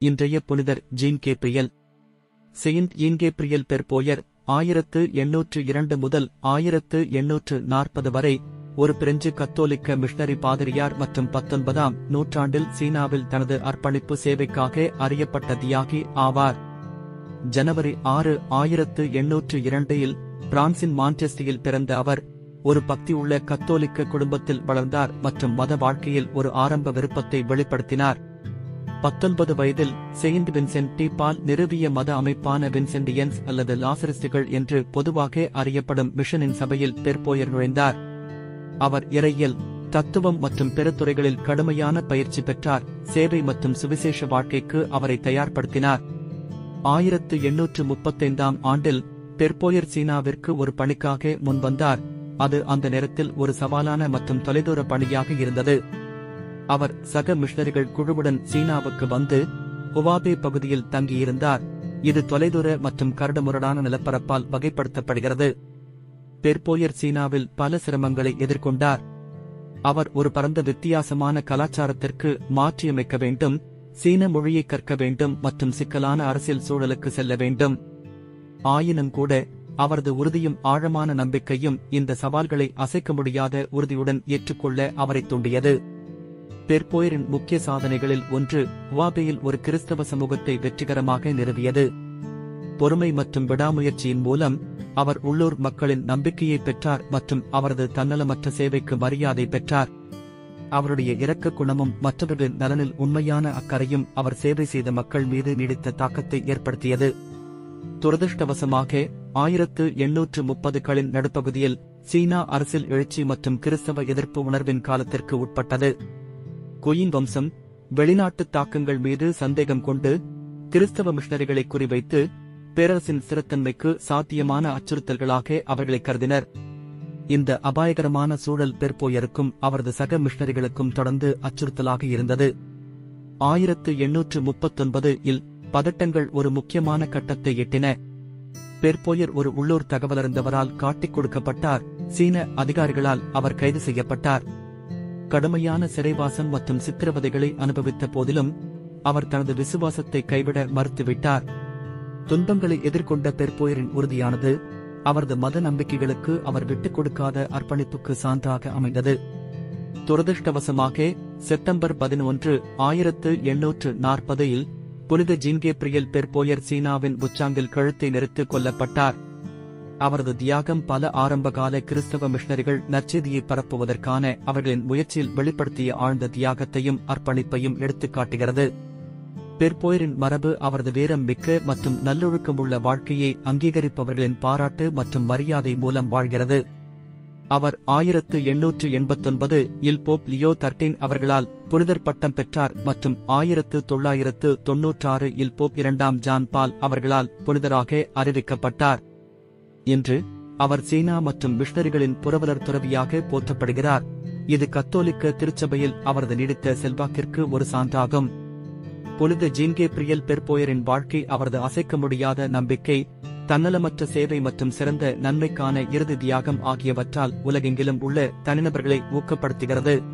இன்றைய புனிதர் Jean Gabriel saint ஈன்கேப்ரியல் பெர்போயர் ஆயிரத்து எண்ணூற்று இரண்டு முதல் ஆயிரத்து எண்ணூற்று நாற்பது வரை ஒரு பிரெஞ்சு கத்தோலிக்க மிஷனரி பாதிரியார் மற்றும் பத்தொன்பதாம் நூற்றாண்டில் சீனாவில் தனது அர்ப்பணிப்பு சேவைக்காக அறியப்பட்ட தியாகி ஆவார் ஜனவரி ஆறு ஆயிரத்து எண்ணூற்று இரண்டில் பிரான்சின் மான்செஸ்டியில் பிறந்த அவர் ஒரு பக்தியுள்ள கத்தோலிக்க குடும்பத்தில் வளர்ந்தார் மற்றும் மத வாழ்க்கையில் ஒரு ஆரம்ப விருப்பத்தை வெளிப்படுத்தினார் பத்தொன்பது வயதில் செயின்ட் வின்சென்ட் டி பால் நிறுவிய மத அமைப்பான வின்சென்டியன்ஸ் அல்லது லாசரிஸ்டுகள் என்று பொதுவாக அறியப்படும் மிஷனின் சபையில் பெர்போயர் நுழைந்தார் அவர் இறையியல் தத்துவம் மற்றும் பிற துறைகளில் கடுமையான பயிற்சி பெற்றார் சேவை மற்றும் சுவிசேஷ வாழ்க்கைக்கு அவரை தயார்படுத்தினார் ஆயிரத்து எண்ணூற்று முப்பத்தைந்தாம் ஆண்டில் பெர்போயர் சீனாவிற்கு ஒரு பணிக்காக முன்வந்தார் அது அந்த நேரத்தில் ஒரு சவாலான மற்றும் தொலைதூர பணியாக இருந்தது அவர் சக மிஷனரிகள் குழுவுடன் சீனாவுக்கு வந்து ஹுவாபே பகுதியில் தங்கியிருந்தார் இது தொலைதூர மற்றும் கரடுமுரடான நிலப்பரப்பால் வகைப்படுத்தப்படுகிறது பெர்போயர் சீனாவில் பல சிரமங்களை எதிர்கொண்டார் அவர் ஒரு பரந்த வித்தியாசமான கலாச்சாரத்திற்கு மாற்றியமைக்க வேண்டும் சீன மொழியை கற்க வேண்டும் மற்றும் சிக்கலான அரசியல் சூழலுக்கு செல்ல வேண்டும் ஆயினும் கூட அவரது உறுதியும் ஆழமான நம்பிக்கையும் இந்த சவால்களை அசைக்க முடியாத உறுதியுடன் ஏற்றுக்கொள்ள அவரை தூண்டியது பெர்போயரின் முக்கிய சாதனைகளில் ஒன்று ஹுவாபேயில் ஒரு கிறிஸ்தவ சமூகத்தை வெற்றிகரமாக நிறுவியது பொறுமை மற்றும் விடாமுயற்சியின் மூலம் அவர் உள்ளூர் மக்களின் நம்பிக்கையை பெற்றார் மற்றும் அவரது தன்னலமற்ற சேவைக்கு மரியாதை பெற்றார் அவருடைய இரக்க குணமும் மற்றவர்களின் நலனில் உண்மையான அக்கறையும் அவர் சேவை செய்த மக்கள் மீது நீடித்த தாக்கத்தை ஏற்படுத்தியது துரதிருஷ்டவசமாக ஆயிரத்து எண்ணூற்று முப்பதுகளின் நடுப்பகுதியில் சீனா அரசியல் எழுச்சி மற்றும் கிறிஸ்தவ எதிர்ப்பு உணர்வின் காலத்திற்கு உட்பட்டது குயின் வம்சம் வெளிநாட்டு தாக்கங்கள் மீது சந்தேகம் கொண்டு கிறிஸ்தவ மிஷனரிகளை குறிவைத்து பேரரசின் ஸ்திரத்தன்மைக்கு சாத்தியமான அச்சுறுத்தல்களாக அவர்களை கருதினர் இந்த அபாயகரமான சூழல் பெர்போயருக்கும் அவரது சக மிஷனரிகளுக்கும் தொடர்ந்து அச்சுறுத்தலாக இருந்தது ஆயிரத்து எண்ணூற்று முப்பத்தொன்பது இல் பதட்டங்கள் ஒரு முக்கியமான கட்டத்தை எட்டின பெர்போயர் ஒரு உள்ளூர் தகவலறிந்தவரால் காட்டிக் கொடுக்கப்பட்டார் சீன அதிகாரிகளால் அவர் கைது செய்யப்பட்டார் கடுமையான சிறைவாசம் மற்றும் சித்திரவதைகளை அனுபவித்த போதிலும் அவர் தனது விசுவாசத்தை கைவிட மறுத்துவிட்டார் துன்பங்களை எதிர்கொண்ட பெர்போயரின் உறுதியானது அவரது மத நம்பிக்கைகளுக்கு அவர் விட்டுக் கொடுக்காத அர்ப்பணிப்புக்கு சான்றாக அமைந்தது துரதிருஷ்டவசமாக செப்டம்பர் பதினொன்று ஆயிரத்து எண்ணூற்று நாற்பதில் புனித ஜீன்கேப்ரியல் பெர்போயர் சீனாவின் உச்சாங்கில் கழுத்தை நெரித்து கொல்லப்பட்டார் அவரது தியாகம் பல ஆரம்பகால கிறிஸ்தவ மிஷனரிகள் நற்செய்தியை பரப்புவதற்கான அவர்களின் முயற்சியில் வெளிப்படுத்திய ஆழ்ந்த தியாகத்தையும் அர்ப்பணிப்பையும் எடுத்துக்காட்டுகிறது பெர்போயரின் மரபு அவரது வீரம் மிக்க மற்றும் நல்லொழுக்கமுள்ள வாழ்க்கையை அங்கீகரிப்பவர்களின் பாராட்டு மற்றும் மரியாதை மூலம் வாழ்கிறது அவர் ஆயிரத்து எண்ணூற்று எண்பத்தொன்பது இல் போப் லியோ தர்டீன் அவர்களால் புனிதர் பட்டம் பெற்றார் மற்றும் ஆயிரத்து தொள்ளாயிரத்து தொன்னூற்றாறு இல் போப் இரண்டாம் ஜான் பால் அவர்களால் புனிதராக அறிவிக்கப்பட்டார் இன்று அவர் சீனா மற்றும் மிஷனரிகளின் புரவலர் துறவியாக போற்றப்படுகிறார் இது கத்தோலிக்க திருச்சபையில் அவரது நீடித்த செல்வாக்கிற்கு ஒரு சான்றாகும் புனித ஜீன்கேப்ரியல் பெர்போயரின் வாழ்க்கை அவரது அசைக்க முடியாத நம்பிக்கை தன்னலமற்ற சேவை மற்றும் சிறந்த நன்மைக்கான இறுதி தியாகம் ஆகியவற்றால் உலகெங்கிலும் உள்ள தனிநபர்களை ஊக்கப்படுத்துகிறது